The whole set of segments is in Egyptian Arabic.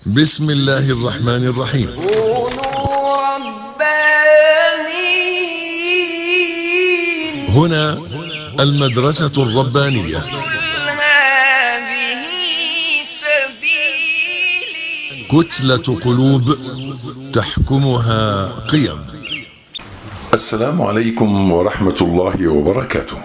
بسم الله الرحمن الرحيم كونوا ربانيين هنا المدرسة الربانية قل هذه سبيلي كتلة قلوب تحكمها قيم السلام عليكم ورحمة الله وبركاته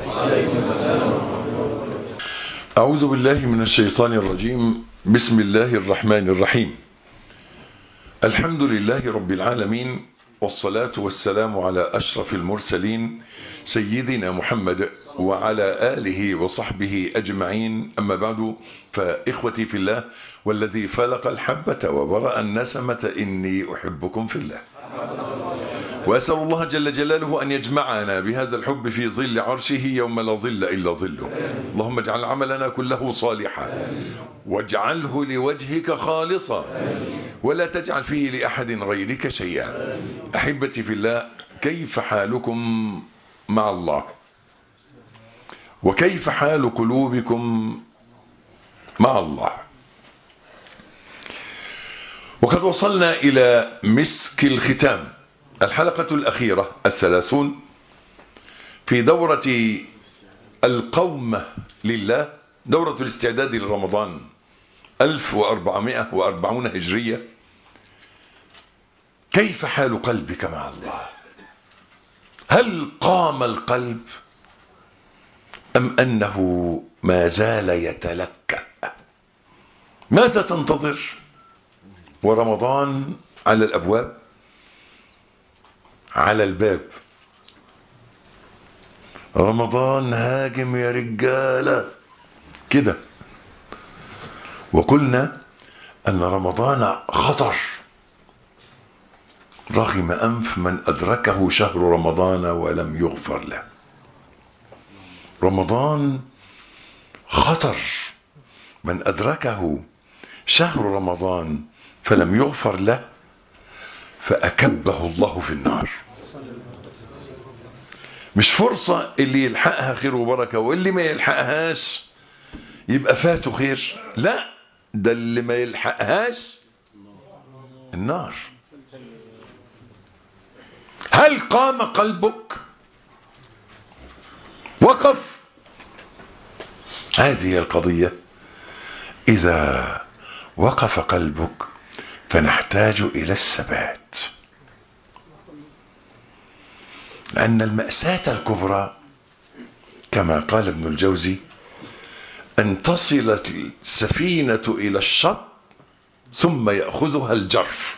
أعوذ بالله من الشيطان الرجيم بسم الله الرحمن الرحيم الحمد لله رب العالمين والصلاة والسلام على أشرف المرسلين سيدنا محمد وعلى آله وصحبه أجمعين أما بعد فإخوتي في الله والذي فلق الحبة وبرأ النسمة إني أحبكم في الله وأسأل الله جل جلاله أن يجمعنا بهذا الحب في ظل عرشه يوم لا ظل إلا ظله اللهم اجعل عملنا كله صالحا واجعله لوجهك خالصا ولا تجعل فيه لأحد غيرك شيئا أحبتي في الله كيف حالكم مع الله وكيف حال قلوبكم مع الله وقد وصلنا إلى مسك الختام الحلقة الأخيرة الثلاثون في دورة القومة لله دورة الاستعداد لرمضان 1440 هجرية كيف حال قلبك مع الله هل قام القلب أم أنه ما زال يتلكأ ماذا تنتظر ورمضان على الأبواب على الباب رمضان هاجم يا رجالة كده وقلنا أن رمضان خطر رغم أنف من أدركه شهر رمضان ولم يغفر له رمضان خطر من أدركه شهر رمضان فلم يغفر له فأكبه الله في النار مش فرصة اللي يلحقها خير وبركة واللي ما يلحقهاش يبقى فاته خير لا ده اللي ما يلحقهاش النار هل قام قلبك وقف هذه القضية إذا وقف قلبك فنحتاج إلى الثبات لأن المأساة الكبرى كما قال ابن الجوزي أن تصل السفينة إلى الشط ثم يأخذها الجرف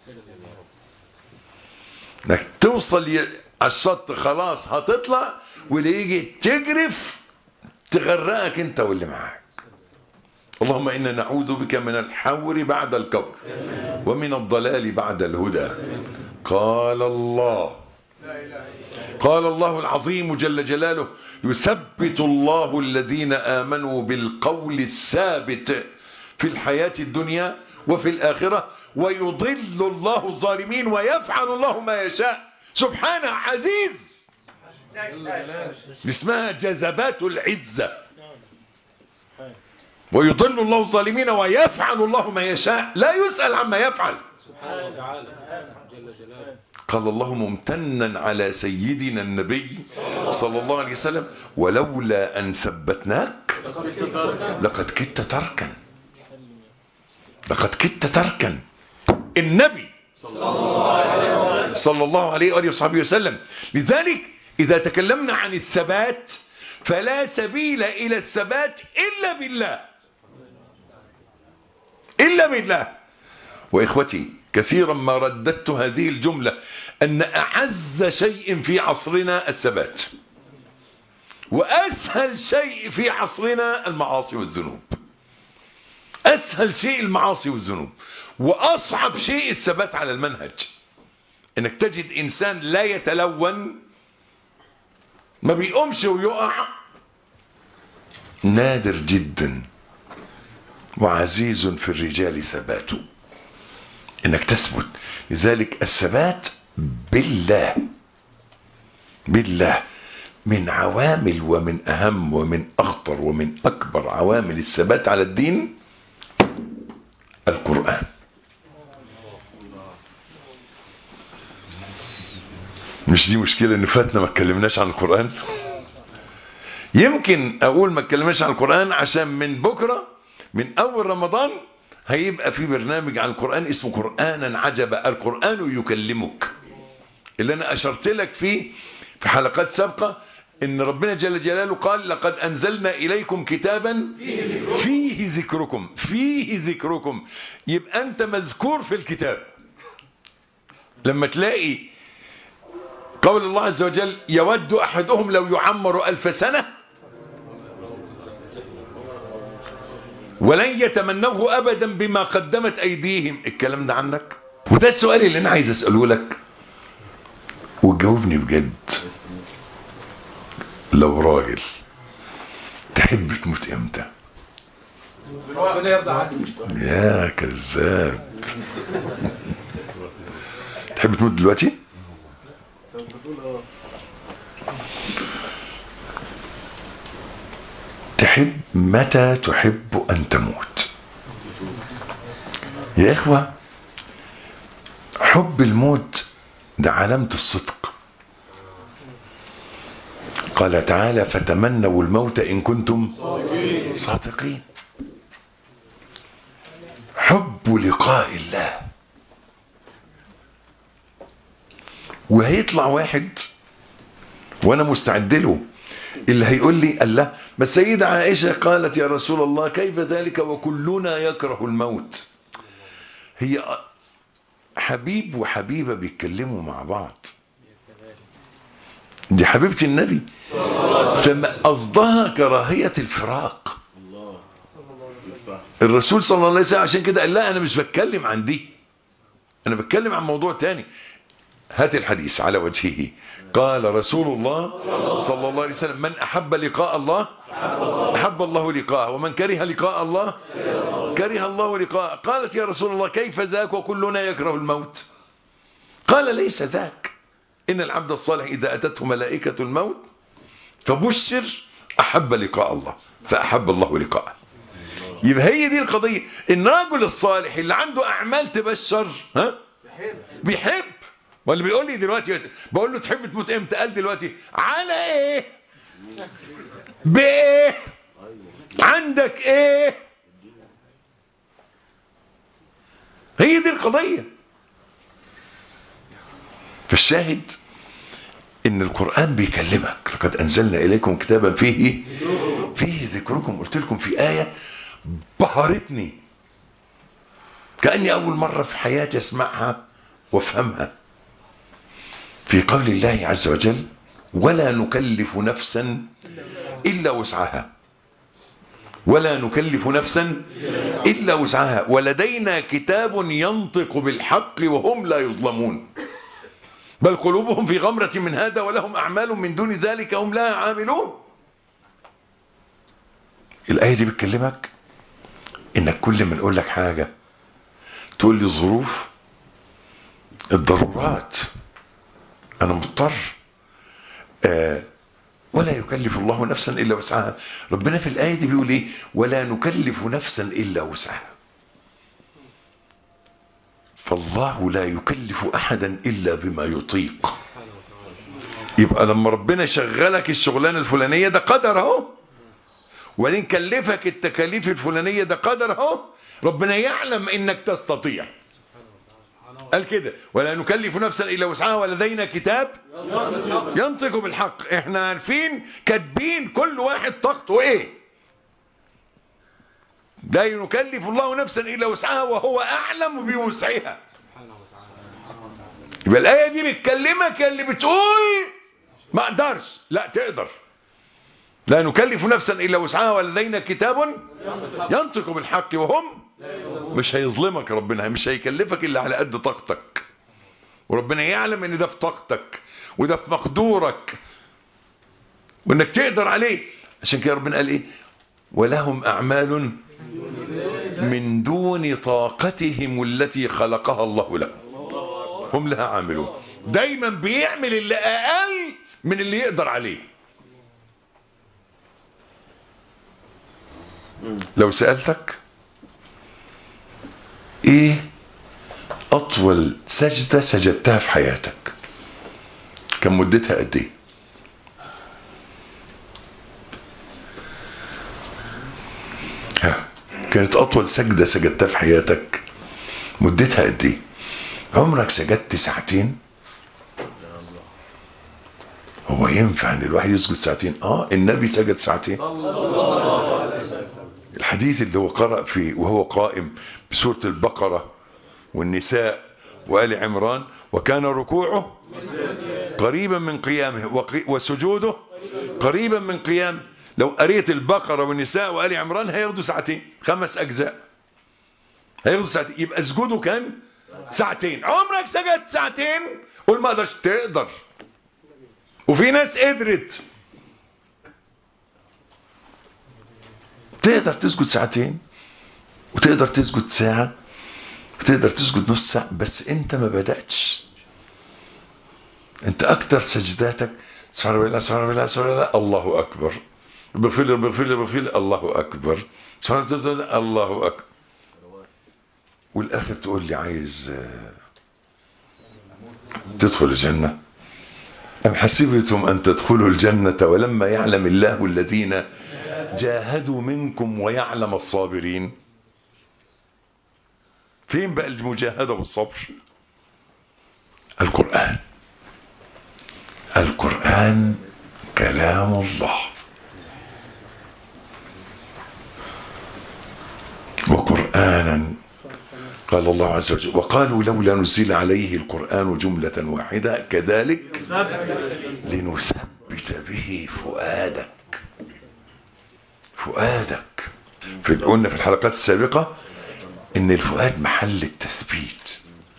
انك توصل الشط خلاص هتطلع واللي يجي تجرف تغرقك انت واللي معاك اللهم إنا نعوذ بك من الحور بعد الكبر ومن الضلال بعد الهدى قال الله قال الله العظيم جل جلاله يثبت الله الذين آمنوا بالقول الثابت في الحياة الدنيا وفي الآخرة ويضل الله الظالمين ويفعل الله ما يشاء سبحانه عزيز اسمها جذبات العزة ويضل الله الظالمين ويفعل الله ما يشاء لا يسأل عما يفعل قال الله ممتنا على سيدنا النبي صلى الله عليه وسلم ولولا أن ثبتناك لقد كدت تركا لقد كدت تركا النبي صلى الله عليه وآله وصحبه وسلم لذلك إذا تكلمنا عن الثبات فلا سبيل إلى الثبات إلا بالله إلا بالله وإخوتي كثيرا ما رددت هذه الجملة أن أعز شيء في عصرنا الثبات وأسهل شيء في عصرنا المعاصي والذنوب أسهل شيء المعاصي والذنوب وأصعب شيء الثبات على المنهج انك تجد انسان لا يتلون ما بيقومش ويقع نادر جدا وعزيز في الرجال ثباته انك تثبت لذلك الثبات بالله بالله من عوامل ومن اهم ومن اخطر ومن اكبر عوامل الثبات على الدين القرآن مش دي مشكلة ان فاتنا ما اتكلمناش عن القرآن يمكن اقول ما اتكلمناش عن القرآن عشان من بكرة من اول رمضان هيبقى في برنامج عن القرآن اسمه قرآنا عجبا القرآن يكلمك اللي انا اشرت لك فيه في حلقات سابقة ان ربنا جل جلاله قال لقد انزلنا اليكم كتابا فيه ذكركم فيه ذكركم يبقى انت مذكور في الكتاب لما تلاقي قول الله عز وجل يود احدهم لو يعمر الف سنة ولن يتمنوه ابدا بما قدمت ايديهم الكلام ده عنك وده السؤال اللي انا عايز اسأله لك وتجاوبني بجد لو راجل تحب تموت امتى ربنا يرضى عنك يا كذاب تحب تموت دلوقتي تحب متى تحب ان تموت يا اخوة حب الموت ده علامة الصدق قال تعالى فتمنوا الموت ان كنتم صادقين حب لقاء الله وهيطلع واحد وانا مستعد له اللي هيقول لي الله بس سيدة عائشة قالت يا رسول الله كيف ذلك وكلنا يكره الموت هي حبيب وحبيبة بيتكلموا مع بعض دي حبيبة النبي فما قصدها كراهية الفراق الرسول صلى الله عليه وسلم عشان كده قال لا انا مش بتكلم عن دي انا بتكلم عن موضوع تاني هات الحديث على وجهه قال رسول الله صلى الله عليه وسلم من احب لقاء الله احب الله لقاءه ومن كره لقاء الله كره الله لقاءه قالت يا رسول الله كيف ذاك وكلنا يكره الموت قال ليس ذاك ان العبد الصالح اذا اتته ملائكة الموت فبشر احب لقاء الله فاحب الله لقاءه يبقى هي دي القضية الرجل الصالح اللي عنده اعمال تبشر ها بيحب واللي بيقول لي دلوقتي بقول له تحب تموت امتى قال دلوقتي على ايه بايه عندك ايه هي دي القضية فالشاهد ان القرآن بيكلمك لقد انزلنا اليكم كتابا فيه فيه ذكركم قلت لكم في آية بهرتني كأني أول مرة في حياتي أسمعها وافهمها في قول الله عز وجل ولا نكلف نفسا إلا وسعها ولا نكلف نفسا إلا وسعها ولدينا كتاب ينطق بالحق وهم لا يظلمون بل قلوبهم في غمرة من هذا ولهم أعمال من دون ذلك هم لا عاملون الآية دي بتكلمك إنك كل ما نقول لك حاجة تقول لي الظروف الضرورات أنا مضطر آه ولا يكلف الله نفسا إلا وسعها ربنا في الآية دي بيقول إيه ولا نكلف نفسا إلا وسعها فالله لا يكلف أحدا إلا بما يطيق يبقى لما ربنا شغلك الشغلانة الفلانية ده قدر اهو وبعدين كلفك التكاليف الفلانية ده قدر اهو ربنا يعلم انك تستطيع قال كده ولا نكلف نفسا الا وسعها ولدينا كتاب ينطق بالحق احنا عارفين كاتبين كل واحد طاقته ايه لا يكلف الله نفسا الا وسعها وهو اعلم بوسعها يبقى الايه دي بتكلمك اللي بتقول ما اقدرش لا تقدر لا نكلف نفسا الا وسعها ولدينا كتاب ينطق بالحق وهم مش هيظلمك ربنا مش هيكلفك الا على قد طاقتك وربنا يعلم ان ده في طاقتك وده في مقدورك وانك تقدر عليه عشان كده ربنا قال ايه ولهم اعمال من دون طاقتهم التي خلقها الله لهم هم لها عاملون دايما بيعمل اللي اقل من اللي يقدر عليه لو سألتك ايه اطول سجدة سجدتها في حياتك كان مدتها قد ايه ها كانت اطول سجدة سجدتها في حياتك مدتها قد ايه عمرك سجدت ساعتين هو ينفع ان الواحد يسجد ساعتين اه النبي سجد ساعتين الحديث اللي هو قرأ فيه وهو قائم بسورة البقرة والنساء وآل عمران وكان ركوعه قريبا من قيامه وقي- وسجوده قريبا من قيامه لو قريت البقرة والنساء وآل عمران هياخدوا ساعتين خمس أجزاء هياخدوا ساعتين يبقى سجوده كان ساعتين عمرك سجدت ساعتين قول ما اقدرش تقدر وفي ناس قدرت تقدر تسجد ساعتين وتقدر تسجد ساعة وتقدر تسجد نص ساعة بس انت ما بدأتش انت اكتر سجداتك سبحان الله سبحان الله سبحان الله الله اكبر بغفر لي بغفر لي بغفر لي الله اكبر سبحان الله سبحان الله الله اكبر والاخر تقول لي عايز آه، تدخل الجنة أم حسبتم أن تدخلوا الجنة ولما يعلم الله الذين جاهدوا منكم ويعلم الصابرين فين بقى المجاهدة والصبر القرآن القرآن كلام الله وقرآنا قال الله عز وجل وقالوا لولا نزل عليه القرآن جملة واحدة كذلك لنثبت به فؤادك فؤادك في قلنا في الحلقات السابقة ان الفؤاد محل التثبيت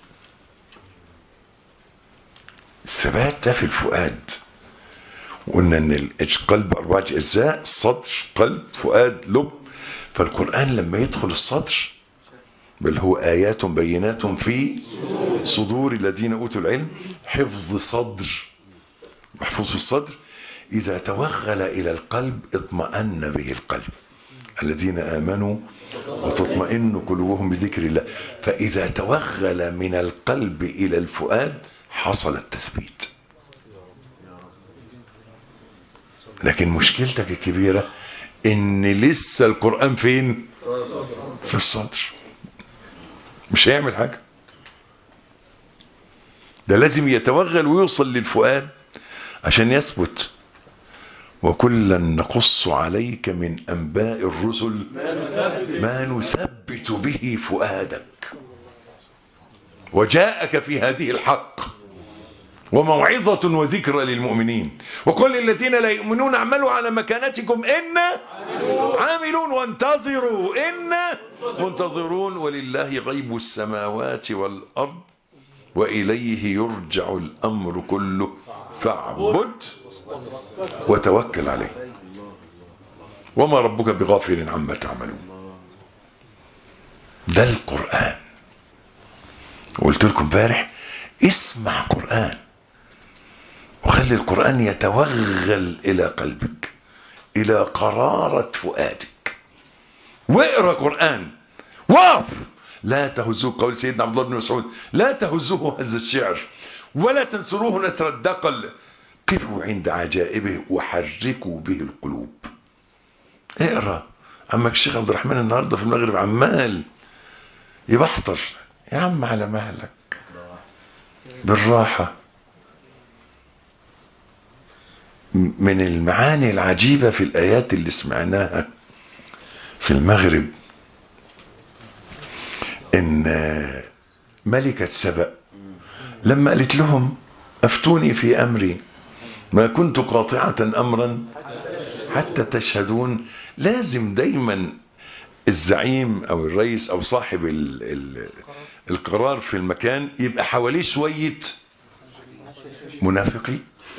الثبات ده في الفؤاد وقلنا ان القلب اربعة اجزاء صدر قلب فؤاد لب فالقرآن لما يدخل الصدر بل هو آيات بينات في صدور الذين أوتوا العلم حفظ صدر محفوظ في الصدر إذا توغل إلى القلب اطمأن به القلب الذين آمنوا وتطمئن قلوبهم بذكر الله فإذا توغل من القلب إلى الفؤاد حصل التثبيت لكن مشكلتك الكبيرة ان لسه القرآن فين في الصدر مش هيعمل حاجة ده لازم يتوغل ويوصل للفؤاد عشان يثبت وكلا نقص عليك من أنباء الرسل ما نثبت به فؤادك وجاءك في هذه الحق وموعظة وذكرى للمؤمنين وقل للذين لا يؤمنون اعملوا على مكانتكم إنا عاملون وانتظروا إنا منتظرون ولله غيب السماوات والأرض وإليه يرجع الأمر كله فاعبد وتوكل عليه وما ربك بغافل عما تعملون ده القرآن قلت لكم امبارح اسمع قرآن وخلي القرآن يتوغل إلى قلبك إلى قرارة فؤادك واقرأ قرآن وقف لا تهزوه قول سيدنا عبد الله بن مسعود لا تهزوه هز الشعر ولا تنصروه نثر الدقل قفوا عند عجائبه وحركوا به القلوب اقرأ عمك الشيخ عبد الرحمن النهاردة في المغرب عمال يبحتر يا عم على مهلك بالراحة من المعاني العجيبة في الآيات اللي سمعناها في المغرب إن ملكة سبأ لما قالت لهم أفتوني في أمري ما كنت قاطعة أمرا حتى تشهدون لازم دايما الزعيم أو الرئيس أو صاحب ال ال القرار في المكان يبقى حواليه شوية منافقين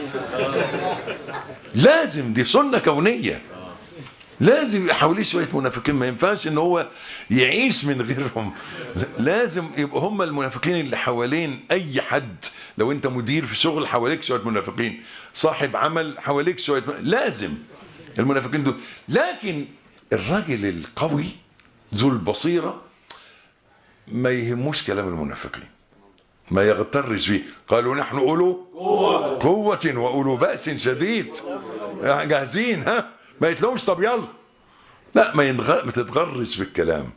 لازم دي سنة كونية لازم يبقى حواليه شوية منافقين ما ينفعش ان هو يعيش من غيرهم لازم يبقى هم المنافقين اللي حوالين اي حد لو انت مدير في شغل حواليك شوية منافقين صاحب عمل حواليك شوية لازم المنافقين دول لكن الراجل القوي ذو البصيرة ما يهموش كلام المنافقين ما يغترش فيه قالوا نحن أولو قوة وأولو بأس شديد جاهزين ها ما يتلومش طب يلا لا ما, ينغ... ما تتغرش في الكلام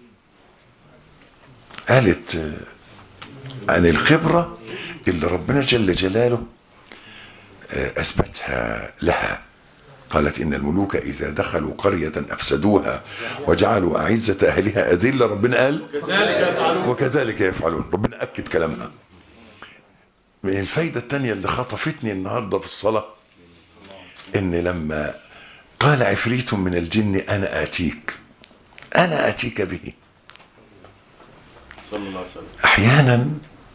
قالت آه، عن الخبرة اللي ربنا جل جلاله آه، أثبتها لها قالت إن الملوك إذا دخلوا قرية أفسدوها وجعلوا أعزة أهلها أذلة ربنا قال كذلك يفعلون وكذلك يفعلون ربنا أكد كلامها من الفايدة التانية اللي خطفتني النهاردة في الصلاة إن لما قال عفريت من الجن أنا آتيك أنا آتيك به صلى الله عليه وسلم أحيانا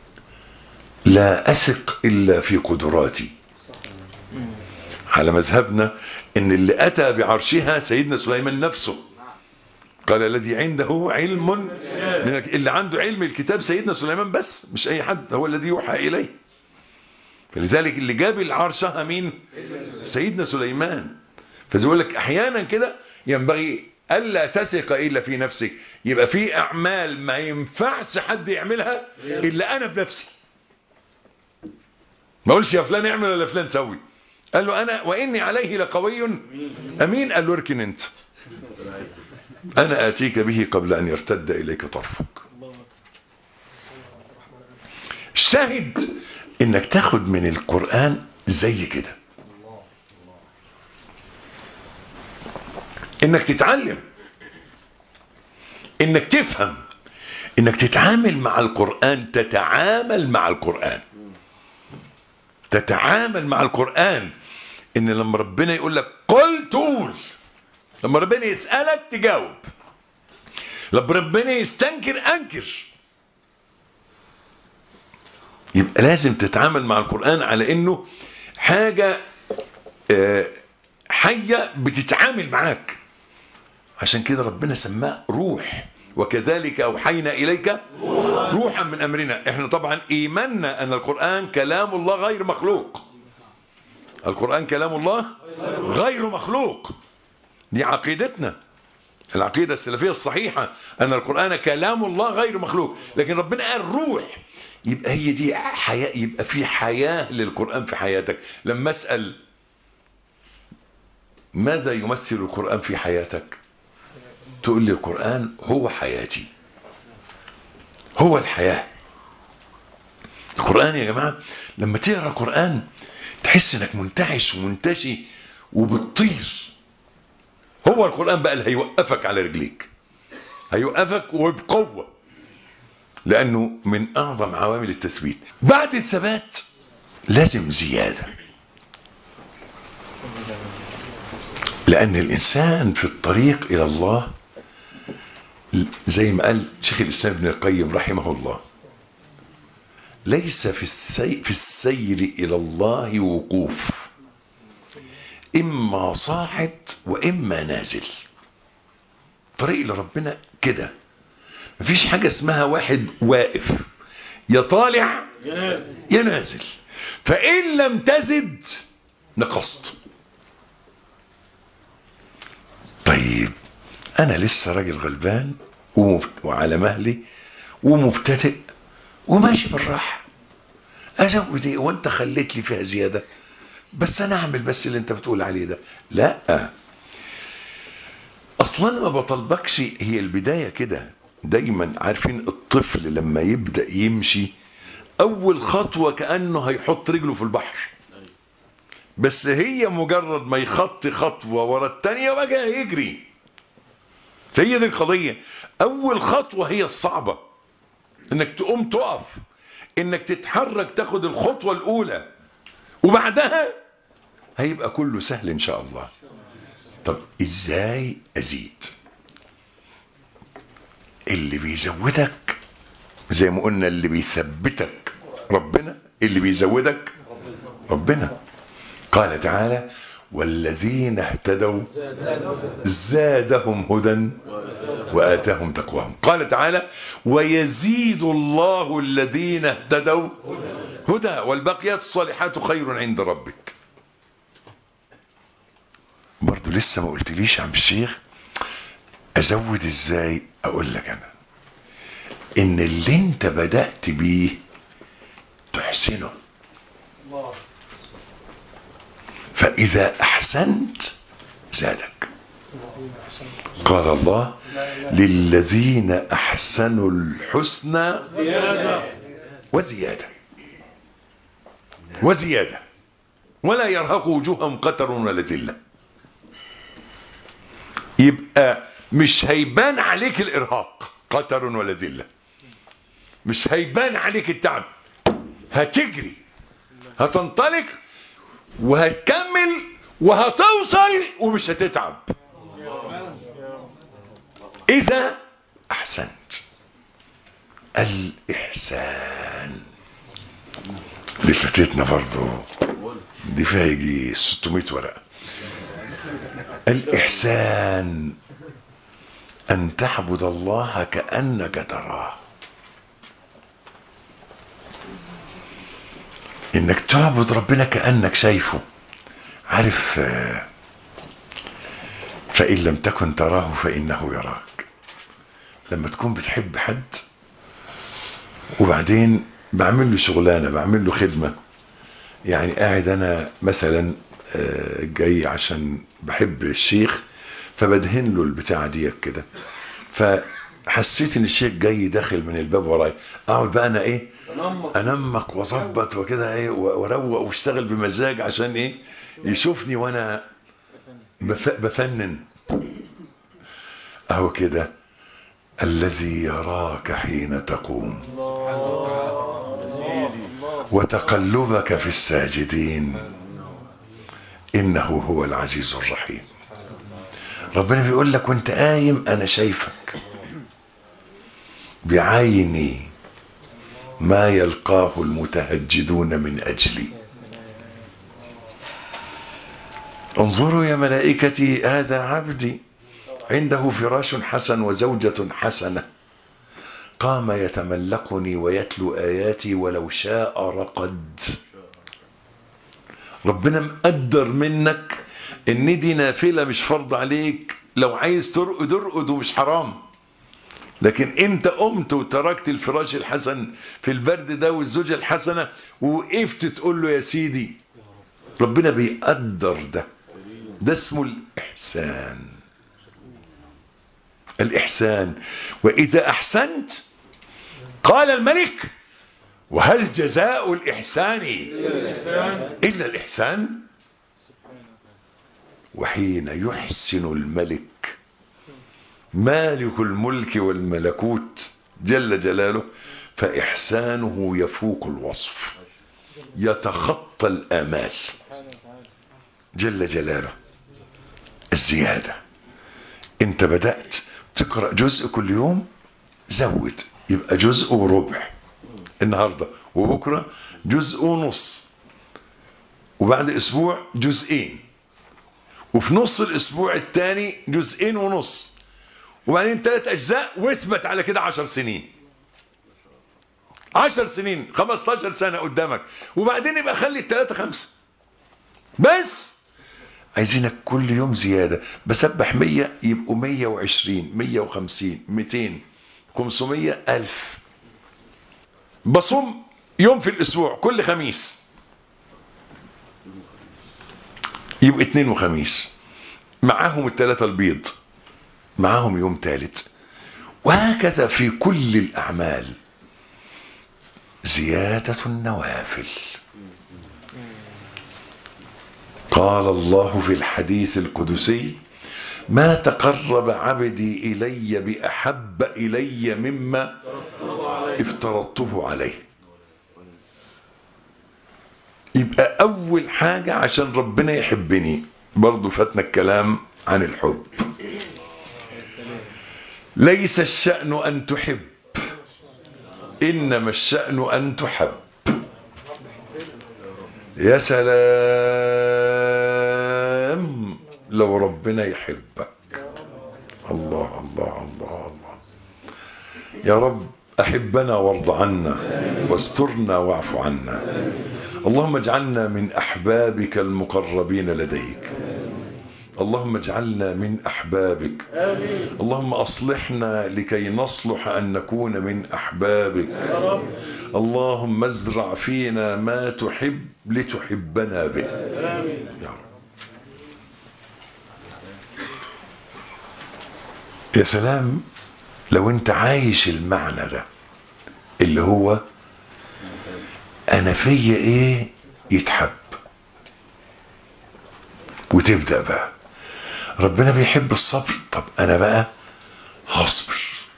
لا أثق إلا في قدراتي على مذهبنا إن اللي أتى بعرشها سيدنا سليمان نفسه قال الذي عنده علم من اللي عنده علم الكتاب سيدنا سليمان بس مش أي حد هو الذي يوحى إليه فلذلك اللي جاب العرشها مين سيدنا سليمان فزي يقول لك أحيانا كده ينبغي ألا تثق إلا في نفسك يبقى في أعمال ما ينفعش حد يعملها إلا أنا بنفسي ما اقولش يا فلان اعمل ولا فلان سوي قال له انا واني عليه لقوي امين قال له اركن انت انا اتيك به قبل ان يرتد اليك طرفك الشاهد انك تاخد من القرآن زي كده انك تتعلم انك تفهم انك تتعامل مع القرآن تتعامل مع القرآن تتعامل مع القرآن ان لما ربنا يقول لك قل تقول لما ربنا يسألك تجاوب لما ربنا يستنكر انكر يبقى لازم تتعامل مع القرآن على انه حاجة آه، حية بتتعامل معاك عشان كده ربنا سماه روح وكذلك أوحينا إليك روحا من أمرنا احنا طبعا إيماننا أن القرآن كلام الله غير مخلوق القرآن كلام الله غير مخلوق دي عقيدتنا العقيدة السلفية الصحيحة أن القرآن كلام الله غير مخلوق لكن ربنا قال روح يبقى هي دي حياة يبقى في حياة للقرآن في حياتك لما أسأل ماذا يمثل القرآن في حياتك تقول لي القرآن هو حياتي هو الحياة القرآن يا جماعة لما تقرأ القرآن تحس انك منتعش ومنتشي وبتطير هو القرآن بقى اللي هيوقفك على رجليك هيوقفك وبقوة لأنه من أعظم عوامل التثبيت بعد الثبات لازم زيادة لأن الإنسان في الطريق إلى الله زي ما قال شيخ الإسلام ابن القيم رحمه الله ليس في السير, في السير إلى الله وقوف إما صاعد وإما نازل طريق لربنا كده مفيش حاجة اسمها واحد واقف يا طالع يا نازل فإن لم تزد نقصت طيب أنا لسه راجل غلبان ومفت- وعلى مهلي ومبتدئ وماشي بالراحة أزود إيه وأنت خليت لي فيها زيادة بس أنا أعمل بس اللي أنت بتقول عليه ده لا أصلا ما بطلبكش هي البداية كده دايما عارفين الطفل لما يبدأ يمشي أول خطوة كأنه هيحط رجله في البحر بس هي مجرد ما يخطي خطوة ورا التانية بقى يجري فهي دي القضية أول خطوة هي الصعبة إنك تقوم تقف إنك تتحرك تاخد الخطوة الأولى وبعدها هيبقى كله سهل إن شاء الله طب إزاي أزيد اللي بيزودك زي ما قلنا اللي بيثبتك ربنا اللي بيزودك ربنا قال تعالى والذين اهتدوا زادهم هدى وآتاهم تقواهم قال تعالى ويزيد الله الذين اهتدوا هدى والبقيات الصالحات خير عند ربك برضو لسه ما قلتليش يا عم الشيخ ازود ازاي اقول لك انا ان اللي انت بدأت بيه تحسنه الله فإذا أحسنت زادك قال الله للذين أحسنوا الحسنى زيادة وزيادة وزيادة ولا يرهق وجوههم قتر ولا ذلة يبقى مش هيبان عليك الإرهاق قتر ولا ذلة مش هيبان عليك التعب هتجري هتنطلق وهتكمل وهتوصل ومش هتتعب إذا أحسنت الإحسان دي فاتتنا برضو دي فيها يجي 600 ورقة الإحسان أن تعبد الله كأنك تراه إنك تعبد ربنا كأنك شايفه عارف آه، فإن لم تكن تراه فإنه يراك لما تكون بتحب حد وبعدين بعمل له شغلانه بعمل له خدمه يعني قاعد انا مثلا آه، جاي عشان بحب الشيخ فبدهن له البتاعه ديت كده فحسيت ان الشيخ جاي داخل من الباب ورايا اقعد بقى انا ايه تنمق انمق واظبط وكده ايه واروق واشتغل بمزاج عشان ايه يشوفني وانا بف- بفنن اهو كده الذي يراك حين تقوم وتقلبك في الساجدين انه هو العزيز الرحيم ربنا بيقول لك وانت قايم انا شايفك بعيني ما يلقاه المتهجدون من اجلي انظروا يا ملائكتي هذا عبدي عنده فراش حسن وزوجة حسنة قام يتملقني ويتلو آياتي ولو شاء رقد ربنا مقدر منك ان دي نافلة مش فرض عليك لو عايز ترقد ارقد ومش حرام لكن انت قمت وتركت الفراش الحسن في البرد ده والزوجة الحسنة ووقفت تقول له يا سيدي ربنا بيقدر ده ده اسمه الإحسان الإحسان وإذا أحسنت قال الملك وهل جزاء الإحسان إلا الإحسان وحين يحسن الملك مالك الملك والملكوت جل جلاله فإحسانه يفوق الوصف يتخطى الآمال جل جلاله الزيادة انت بدأت تقرأ جزء كل يوم زود يبقى جزء وربع النهاردة وبكرة جزء ونص وبعد اسبوع جزئين وفي نص الاسبوع الثاني جزئين ونص وبعدين ثلاث اجزاء واثبت على كده عشر سنين عشر سنين خمستاشر سنة قدامك وبعدين يبقى خلي الثلاثة خمسة بس عايزينك كل يوم زيادة بسبح مية يبقوا مية وعشرين مية وخمسين ميتين خمسمية ألف بصوم يوم في الأسبوع كل خميس يبقى اتنين وخميس معاهم التلاتة البيض معاهم يوم تالت وهكذا في كل الأعمال زيادة النوافل قال الله في الحديث القدسي ما تقرب عبدي إلي بأحب إلي مما افترضته عليه يبقى أول حاجة عشان ربنا يحبني برضو فاتنا الكلام عن الحب ليس الشأن أن تحب إنما الشأن أن تحب يا سلام لو ربنا يحبك الله الله الله الله يا رب أحبنا وارض عنا واسترنا واعف عنا اللهم اجعلنا من أحبابك المقربين لديك اللهم اجعلنا من أحبابك اللهم أصلحنا لكي نصلح أن نكون من أحبابك اللهم ازرع فينا ما تحب لتحبنا به يا رب يا سلام لو انت عايش المعنى ده اللي هو انا فيا ايه يتحب وتبدأ بقى ربنا بيحب الصبر طب انا بقى هصبر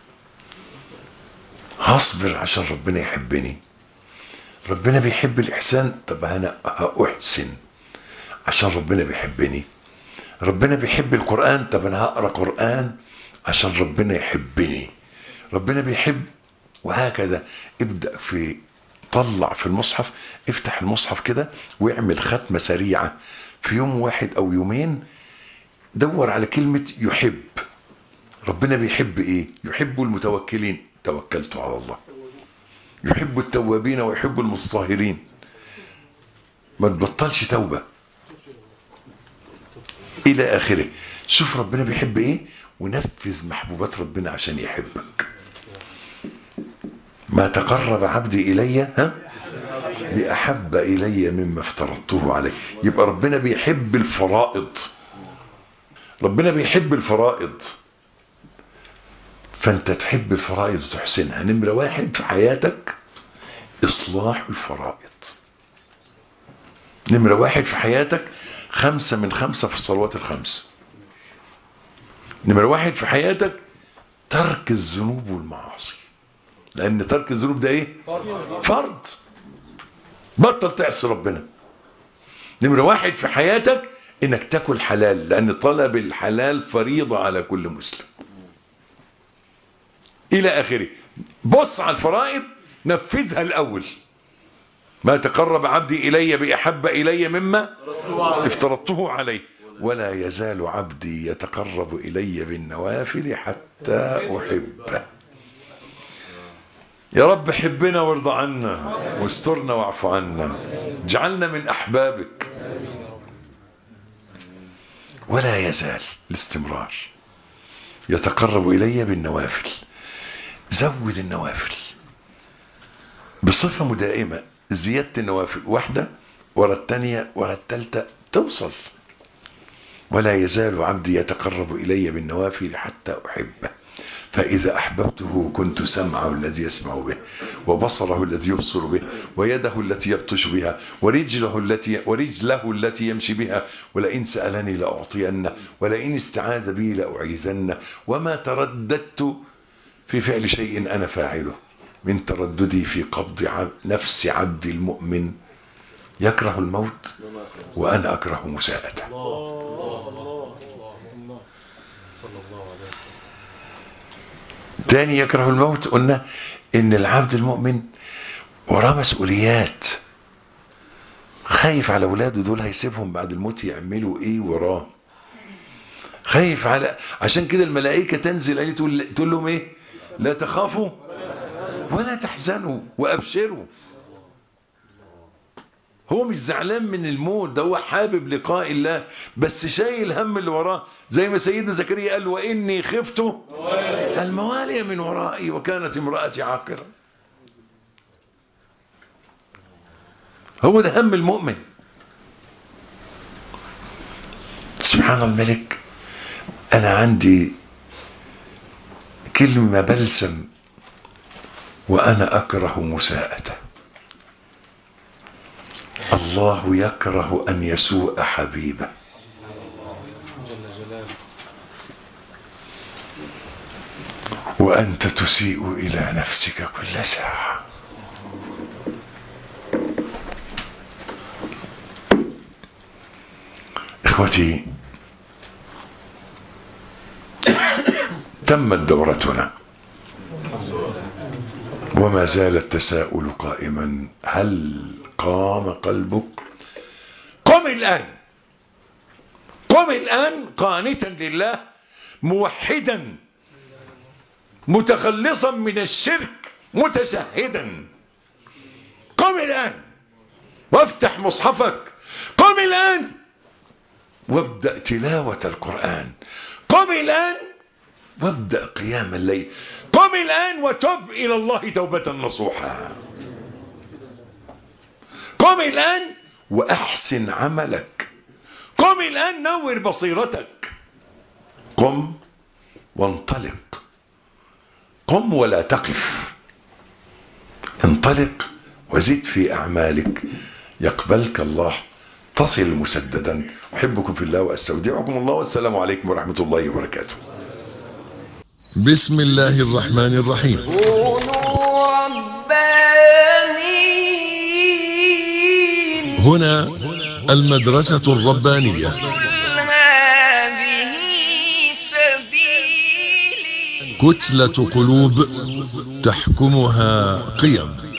هصبر عشان ربنا يحبني ربنا بيحب الإحسان طب أنا هأحسن عشان ربنا بيحبني ربنا بيحب القرآن طب أنا هقرأ قرآن عشان ربنا يحبني ربنا بيحب وهكذا ابدأ في طلع في المصحف افتح المصحف كده واعمل ختمة سريعة في يوم واحد أو يومين دور على كلمة يحب ربنا بيحب ايه يحب المتوكلين توكلت على الله يحب التوابين ويحب المتطهرين ما تبطلش توبة الى اخره شوف ربنا بيحب ايه ونفذ محبوبات ربنا عشان يحبك ما تقرب عبدي الي ها بأحب إلي مما افترضته عليه يبقى ربنا بيحب الفرائض ربنا بيحب الفرائض فانت تحب الفرائض وتحسنها نمرة واحد في حياتك اصلاح الفرائض نمرة واحد في حياتك خمسة من خمسة في الصلوات الخمس نمرة واحد في حياتك ترك الذنوب والمعاصي لان ترك الذنوب ده ايه فرض بطل تعصي ربنا نمرة واحد في حياتك انك تاكل حلال لان طلب الحلال فريضة على كل مسلم الى اخره بص على الفرائض نفذها الاول ما تقرب عبدي الي باحب الي مما افترضته عليه ولا يزال عبدي يتقرب الي بالنوافل حتى احبه يا رب حبنا وارضى عنا واسترنا واعف عنا اجعلنا من احبابك ولا يزال الاستمرار يتقرب الي بالنوافل زود النوافل بصفة مدائمة زيادة النوافل واحدة ورا الثانية ورا الثالثة توصل ولا يزال عبدي يتقرب إلي بالنوافل حتى أحبه فإذا أحببته كنت سمعه الذي يسمع به وبصره الذي يبصر به ويده التي يبطش بها ورجله التي ورجله التي يمشي بها ولئن سألني لأعطينه ولئن استعاذ بي لأعيذنه وما ترددت في فعل شيء أنا فاعله من ترددي في قبض عب نفس عبد المؤمن يكره الموت وأنا أكره مساءته تاني يكره الموت قلنا ان العبد المؤمن وراه مسؤوليات خايف على اولاده دول هيسيبهم بعد الموت يعملوا ايه وراه خايف على عشان كده الملائكه تنزل عليه تقول تقول لهم ايه لا تخافوا ولا تحزنوا وابشروا هو مش زعلان من الموت ده هو حابب لقاء الله بس شايل هم اللي وراه زي ما سيدنا زكريا قال واني خفت الموالي من ورائي وكانت امرأتي عاقرة هو ده هم المؤمن سبحان الملك انا عندي كلمة بلسم وانا اكره مساءته الله يكره ان يسوء حبيبه وأنت تسيء إلى نفسك كل ساعة إخوتي تمت دورتنا وما زال التساؤل قائما هل قام قلبك قم الآن قم الآن قانتا لله موحدا متخلصا من الشرك متشهدا قم الآن وافتح مصحفك قم الآن وابدأ تلاوة القرآن قم الآن وابدأ قيام الليل قم الآن وتب إلى الله توبة نصوحا قم الآن وأحسن عملك قم الآن نور بصيرتك قم وانطلق قم ولا تقف انطلق وزد في أعمالك يقبلك الله تصل مسددا أحبكم في الله وأستودعكم الله والسلام عليكم ورحمة الله وبركاته بسم الله الرحمن الرحيم كونوا ربانيين هنا المدرسة الربانية قل هذه سبيلي كتلة قلوب تحكمها قيم